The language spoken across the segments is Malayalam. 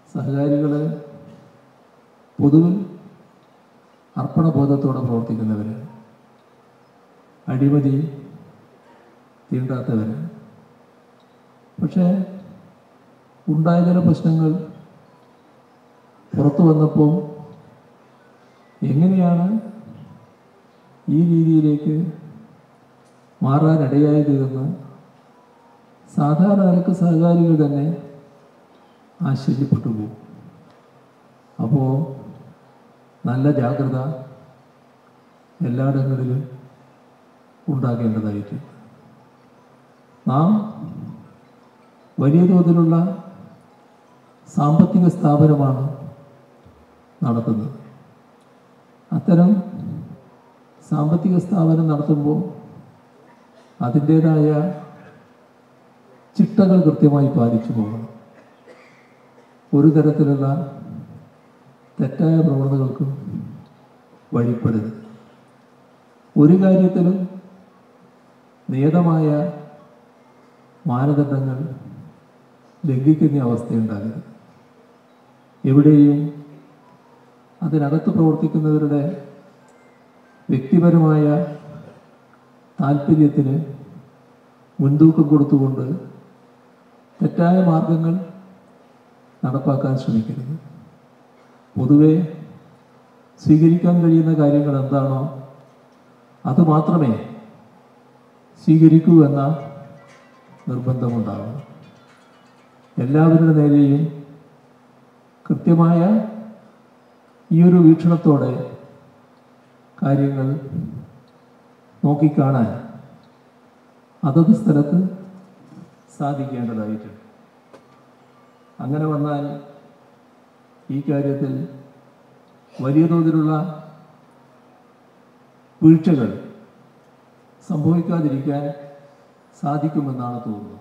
സഹകാരികൾ പൊതുവിൽ അർപ്പണബോധത്തോടെ പ്രവർത്തിക്കുന്നവരാണ് അഴിമതി തീണ്ടാത്തവരാണ് പക്ഷേ ഉണ്ടായ ചില പ്രശ്നങ്ങൾ പുറത്തു വന്നപ്പോൾ എങ്ങനെയാണ് ഈ രീതിയിലേക്ക് മാറാനിടയായത് എന്ന് സാധാരണ നിലക്ക് സഹകാരികൾ തന്നെ ആശ്ചര്യപ്പെട്ടു പോകും അപ്പോൾ നല്ല ജാഗ്രത എല്ലായിടങ്ങളിലും ഉണ്ടാകേണ്ടതായിട്ട് നാം വലിയ തോതിലുള്ള സാമ്പത്തിക സ്ഥാപനമാണ് നടത്തുന്നത് അത്തരം സാമ്പത്തിക സ്ഥാപനം നടത്തുമ്പോൾ അതിൻ്റേതായ ചിട്ടകൾ കൃത്യമായി പാലിച്ചു പോകണം ഒരു തരത്തിലുള്ള തെറ്റായ പ്രവണതകൾക്കും വഴിപ്പെടരുത് ഒരു കാര്യത്തിലും നിയതമായ മാനദണ്ഡങ്ങൾ ലംഘിക്കുന്ന അവസ്ഥയുണ്ടാകരുത് എവിടെയും അതിനകത്ത് പ്രവർത്തിക്കുന്നവരുടെ വ്യക്തിപരമായ താല്പര്യത്തിന് മുൻതൂക്കം കൊടുത്തുകൊണ്ട് തെറ്റായ മാർഗങ്ങൾ നടപ്പാക്കാൻ ശ്രമിക്കരുത് പൊതുവെ സ്വീകരിക്കാൻ കഴിയുന്ന കാര്യങ്ങൾ എന്താണോ അത് മാത്രമേ സ്വീകരിക്കൂ എന്ന നിർബന്ധമുണ്ടാകണം എല്ലാവരുടെ നേരെയും കൃത്യമായ ഈ ഒരു വീക്ഷണത്തോടെ കാര്യങ്ങൾ നോക്കിക്കാണാൻ അതത് സ്ഥലത്ത് സാധിക്കേണ്ടതായിട്ടുണ്ട് അങ്ങനെ വന്നാൽ ഈ കാര്യത്തിൽ വലിയ തോതിലുള്ള വീഴ്ചകൾ സംഭവിക്കാതിരിക്കാൻ സാധിക്കുമെന്നാണ് തോന്നുന്നത്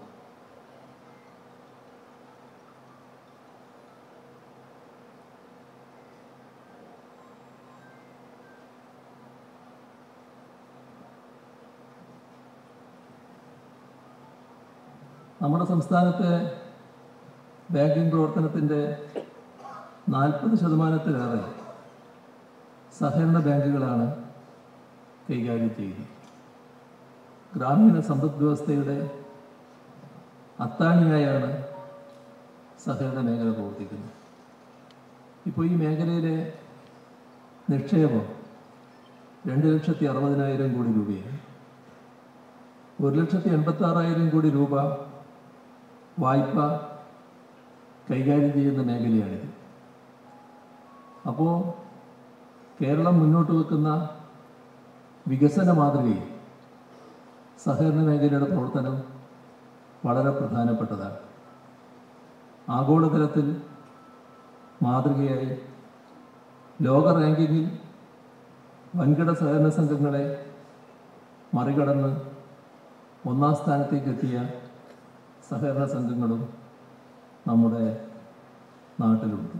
നമ്മുടെ സംസ്ഥാനത്തെ ബാങ്കിംഗ് പ്രവർത്തനത്തിൻ്റെ നാൽപ്പത് ശതമാനത്തിലേറെ സഹകരണ ബാങ്കുകളാണ് കൈകാര്യം ചെയ്യുന്നത് ഗ്രാമീണ സമ്പദ് വ്യവസ്ഥയുടെ അത്താണിയായാണ് സഹകരണ മേഖല പ്രവർത്തിക്കുന്നത് ഇപ്പോൾ ഈ മേഖലയിലെ നിക്ഷേപം രണ്ട് ലക്ഷത്തി അറുപതിനായിരം കോടി രൂപയാണ് ഒരു ലക്ഷത്തി എൺപത്തി ആറായിരം കോടി രൂപ വായ്പ കൈകാര്യം ചെയ്യുന്ന മേഖലയാണിത് അപ്പോൾ കേരളം മുന്നോട്ട് വെക്കുന്ന വികസന മാതൃകയിൽ സഹകരണ മേഖലയുടെ പ്രവർത്തനം വളരെ പ്രധാനപ്പെട്ടതാണ് ആഗോളതലത്തിൽ മാതൃകയായി ലോക റാങ്കിങ്ങിൽ വൻകിട സഹകരണ സംഘങ്ങളെ മറികടന്ന് ഒന്നാം സ്ഥാനത്തേക്ക് എത്തിയ സഹകരണ സംഘങ്ങളും നമ്മുടെ നാട്ടിലുണ്ട്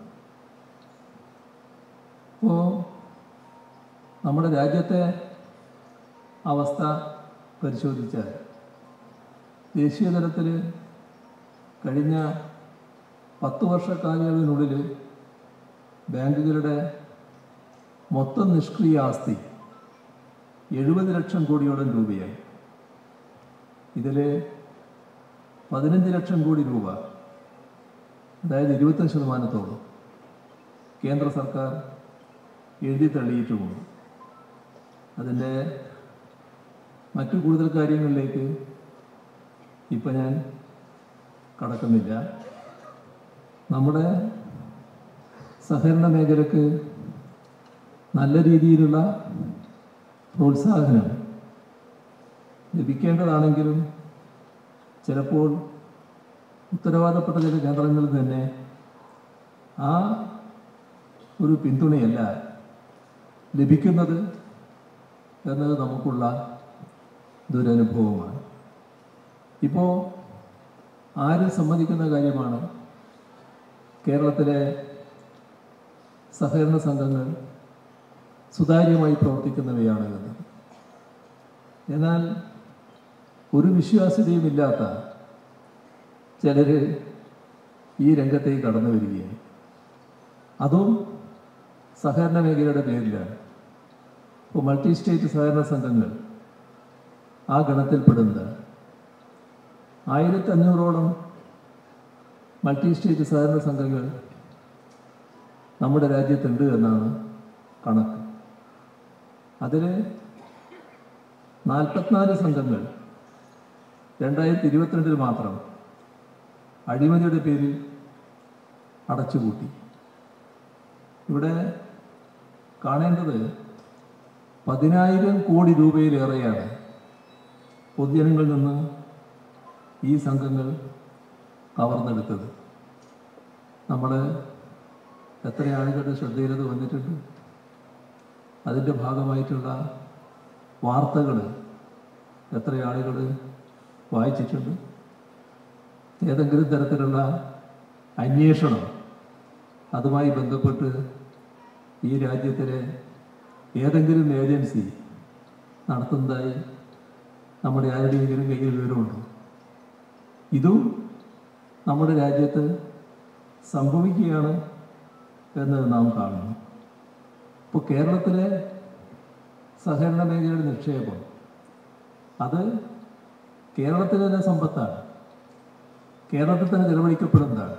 അപ്പോൾ നമ്മുടെ രാജ്യത്തെ അവസ്ഥ പരിശോധിച്ചാൽ ദേശീയ തലത്തിൽ കഴിഞ്ഞ പത്ത് വർഷ കാലയളവിനുള്ളിൽ ബാങ്കുകളുടെ മൊത്തം നിഷ്ക്രിയ ആസ്തി എഴുപത് ലക്ഷം കോടിയോളം രൂപയായി ഇതിൽ പതിനഞ്ച് ലക്ഷം കോടി രൂപ അതായത് ഇരുപത്തഞ്ച് ശതമാനത്തോളം കേന്ദ്ര സർക്കാർ എഴുതി തള്ളിയിട്ടുമുണ്ട് അതിൻ്റെ മറ്റു കൂടുതൽ കാര്യങ്ങളിലേക്ക് ഇപ്പം ഞാൻ കടക്കുന്നില്ല നമ്മുടെ സഹകരണ മേഖലക്ക് നല്ല രീതിയിലുള്ള പ്രോത്സാഹനം ലഭിക്കേണ്ടതാണെങ്കിലും ചിലപ്പോൾ ഉത്തരവാദപ്പെട്ട ചില കേന്ദ്രങ്ങളിൽ തന്നെ ആ ഒരു പിന്തുണയല്ല ലഭിക്കുന്നത് എന്നത് നമുക്കുള്ള ദുരനുഭവമാണ് ഇപ്പോൾ ആരും സമ്മതിക്കുന്ന കാര്യമാണ് കേരളത്തിലെ സഹകരണ സംഘങ്ങൾ സുതാര്യമായി പ്രവർത്തിക്കുന്നവയാണ് എന്ന് എന്നാൽ ഒരു വിശ്വാസ്യതയുമില്ലാത്ത ചിലർ ഈ രംഗത്തേക്ക് കടന്നു വരികയാണ് അതും സഹകരണ മേഖലയുടെ പേരിലാണ് ഇപ്പോൾ മൾട്ടി സ്റ്റേറ്റ് സഹകരണ സംഘങ്ങൾ ആ ഗണത്തിൽപ്പെടുന്നതാണ് ആയിരത്തി അഞ്ഞൂറോളം മൾട്ടി സ്റ്റേറ്റ് സഹകരണ സംഘങ്ങൾ നമ്മുടെ രാജ്യത്തുണ്ട് എന്നാണ് കണക്ക് അതിൽ നാൽപ്പത്തിനാല് സംഘങ്ങൾ രണ്ടായിരത്തി ഇരുപത്തിരണ്ടിൽ മാത്രം അഴിമതിയുടെ പേരിൽ അടച്ചുപൂട്ടി ഇവിടെ കാണേണ്ടത് പതിനായിരം കോടി രൂപയിലേറെയാണ് പൊതുജനങ്ങളിൽ നിന്ന് ഈ സംഘങ്ങൾ കവർന്നെടുത്തത് നമ്മൾ എത്ര ആളുകളുടെ ശ്രദ്ധയിലത് വന്നിട്ടുണ്ട് അതിൻ്റെ ഭാഗമായിട്ടുള്ള വാർത്തകൾ എത്ര ആളുകൾ വായിച്ചിട്ടുണ്ട് ഏതെങ്കിലും തരത്തിലുള്ള അന്വേഷണം അതുമായി ബന്ധപ്പെട്ട് ഈ രാജ്യത്തിലെ ഏതെങ്കിലും ഏജൻസി നടത്തുന്നതായി നമ്മുടെ ആരുടെയെങ്കിലും കയ്യിൽ വിവരമുണ്ടോ ഇതും നമ്മുടെ രാജ്യത്ത് സംഭവിക്കുകയാണ് എന്ന് നാം കാണുന്നു ഇപ്പോൾ കേരളത്തിലെ സഹകരണ മേഖലയുടെ നിക്ഷേപം അത് കേരളത്തിലെ തന്നെ സമ്പത്താണ് കേരളത്തിൽ തന്നെ ചെലവഴിക്കപ്പെടുന്നതാണ്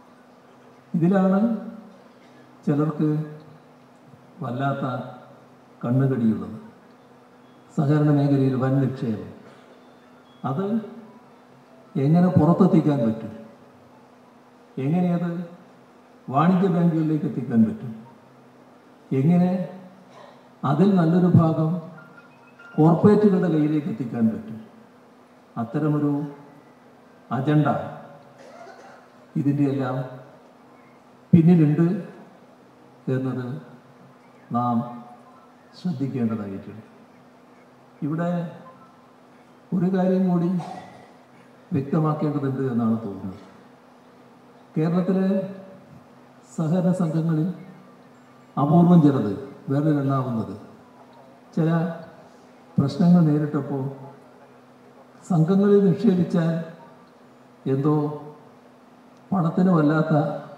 ഇതിലാണ് ചിലർക്ക് വല്ലാത്ത കണ്ണുകടിയുള്ളത് സഹകരണ മേഖലയിൽ വൻ നിക്ഷേപം അത് എങ്ങനെ പുറത്തെത്തിക്കാൻ പറ്റും എങ്ങനെ അത് വാണിജ്യ ബാങ്കുകളിലേക്ക് എത്തിക്കാൻ പറ്റും എങ്ങനെ അതിൽ നല്ലൊരു ഭാഗം കോർപ്പറേറ്റുകളുടെ കയ്യിലേക്ക് എത്തിക്കാൻ പറ്റും അത്തരമൊരു അജണ്ട ഇതിൻ്റെ എല്ലാം പിന്നിലുണ്ട് എന്നത് നാം ശ്രദ്ധിക്കേണ്ടതായിട്ടുണ്ട് ഇവിടെ ഒരു കാര്യം കൂടി വ്യക്തമാക്കേണ്ടതുണ്ട് എന്നാണ് തോന്നുന്നത് കേരളത്തിലെ സഹകരണ സംഘങ്ങളിൽ അപൂർവം ചിലത് വേറെ എണ്ണാവുന്നത് ചില പ്രശ്നങ്ങൾ നേരിട്ടപ്പോൾ സംഘങ്ങളിൽ നിക്ഷേപിച്ചാൽ എന്തോ പണത്തിന് വല്ലാത്ത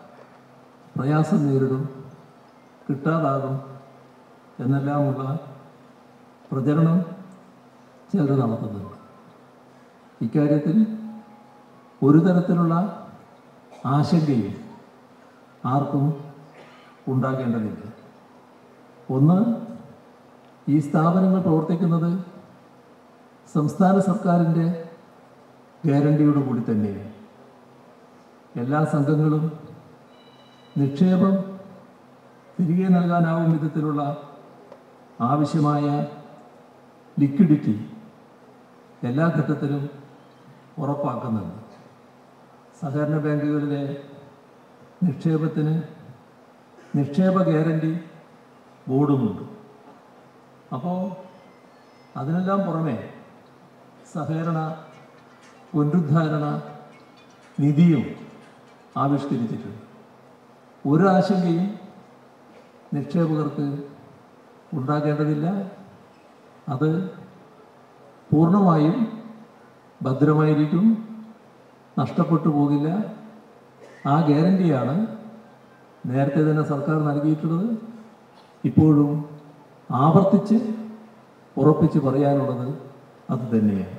പ്രയാസം നേരിടും കിട്ടാതാകും എന്നെല്ലാമുള്ള പ്രചരണം ചിലർ നടത്തുന്നുണ്ട് ഇക്കാര്യത്തിൽ ഒരു തരത്തിലുള്ള ആശങ്കയും ആർക്കും ഉണ്ടാകേണ്ടതില്ല ഒന്ന് ഈ സ്ഥാപനങ്ങൾ പ്രവർത്തിക്കുന്നത് സംസ്ഥാന സർക്കാരിൻ്റെ ഗ്യാരണ്ടിയോട് കൂടി തന്നെയാണ് എല്ലാ സംഘങ്ങളും നിക്ഷേപം തിരികെ നൽകാനാവും വിധത്തിലുള്ള ആവശ്യമായ ലിക്വിഡിറ്റി എല്ലാ ഘട്ടത്തിലും ഉറപ്പാക്കുന്നുണ്ട് സഹകരണ ബാങ്കുകളിലെ നിക്ഷേപത്തിന് നിക്ഷേപ ഗ്യാരണ്ടി ബോർഡുമുണ്ട് അപ്പോൾ അതിനെല്ലാം പുറമെ സഹകരണ പുനരുദ്ധാരണ നിധിയും ആവിഷ്കരിച്ചിട്ടുണ്ട് ഒരു ആശങ്കയും നിക്ഷേപകർക്ക് ഉണ്ടാകേണ്ടതില്ല അത് പൂർണ്ണമായും ഭദ്രമായിരിക്കും നഷ്ടപ്പെട്ടു പോകില്ല ആ ഗ്യാരണ്ടിയാണ് നേരത്തെ തന്നെ സർക്കാർ നൽകിയിട്ടുള്ളത് ഇപ്പോഴും ആവർത്തിച്ച് ഉറപ്പിച്ച് പറയാനുള്ളത് അത് തന്നെയാണ്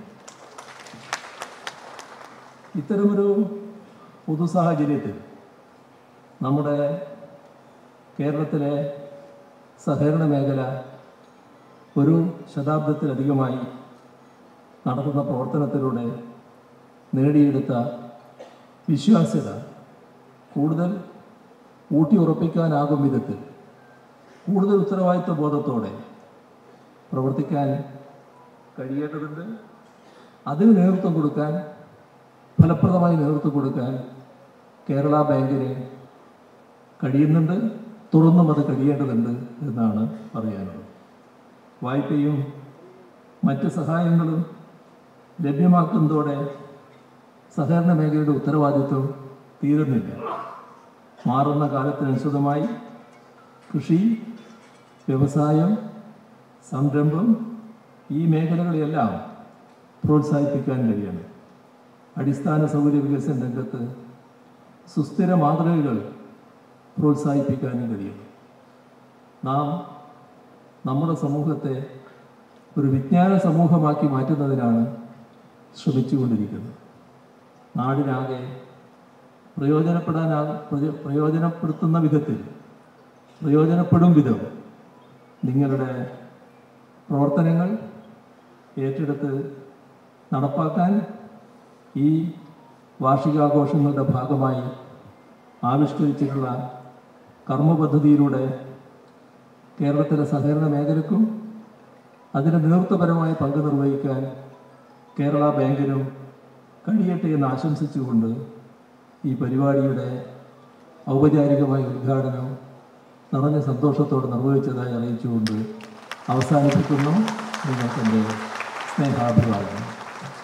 ഇത്തരമൊരു പൊതു സാഹചര്യത്തിൽ നമ്മുടെ കേരളത്തിലെ സഹകരണ മേഖല ഒരു ശതാബ്ദത്തിലധികമായി നടത്തുന്ന പ്രവർത്തനത്തിലൂടെ നേടിയെടുത്ത വിശ്വാസ്യത കൂടുതൽ ഊട്ടിയുറപ്പിക്കാനാകും വിധത്തിൽ കൂടുതൽ ഉത്തരവാദിത്വ ബോധത്തോടെ പ്രവർത്തിക്കാൻ കഴിയേണ്ടതുണ്ട് അതിന് നേതൃത്വം കൊടുക്കാൻ ഫലപ്രദമായി നേതൃത്വം കൊടുക്കാൻ കേരള ബാങ്കിന് കഴിയുന്നുണ്ട് തുറന്നും അത് കഴിയേണ്ടതുണ്ട് എന്നാണ് പറയാനുള്ളത് വായ്പയും മറ്റ് സഹായങ്ങളും ലഭ്യമാക്കുന്നതോടെ സഹകരണ മേഖലയുടെ ഉത്തരവാദിത്വം തീരുന്നില്ല മാറുന്ന കാലത്തിനനുസൃതമായി കൃഷി വ്യവസായം സംരംഭം ഈ മേഖലകളെല്ലാം പ്രോത്സാഹിപ്പിക്കാൻ കഴിയണം അടിസ്ഥാന സൗകര്യ വികസന രംഗത്ത് സുസ്ഥിര മാതൃകകൾ പ്രോത്സാഹിപ്പിക്കാനും കഴിയും നാം നമ്മുടെ സമൂഹത്തെ ഒരു വിജ്ഞാന സമൂഹമാക്കി മാറ്റുന്നതിനാണ് ശ്രമിച്ചുകൊണ്ടിരിക്കുന്നത് നാടിനാകെ പ്രയോജനപ്പെടാനാ പ്രയോ- പ്രയോജനപ്പെടുത്തുന്ന വിധത്തിൽ പ്രയോജനപ്പെടും വിധം നിങ്ങളുടെ പ്രവർത്തനങ്ങൾ ഏറ്റെടുത്ത് നടപ്പാക്കാൻ ഈ വാർഷികാഘോഷങ്ങളുടെ ഭാഗമായി ആവിഷ്കരിച്ചിട്ടുള്ള കർമ്മ പദ്ധതിയിലൂടെ കേരളത്തിലെ സഹകരണ മേഖലക്കും അതിന് നേതൃത്വപരമായ പങ്ക് നിർവഹിക്കാൻ കേരള ബാങ്കിനും കഴിയട്ടെ എന്ന് ആശംസിച്ചുകൊണ്ട് ഈ പരിപാടിയുടെ ഔപചാരികമായ ഉദ്ഘാടനം നിറഞ്ഞ സന്തോഷത്തോടെ നിർവഹിച്ചതായി അറിയിച്ചുകൊണ്ട് അവസാനിപ്പിക്കുന്നു നിങ്ങൾക്ക് എൻ്റെ സ്നേഹാഭിവാദം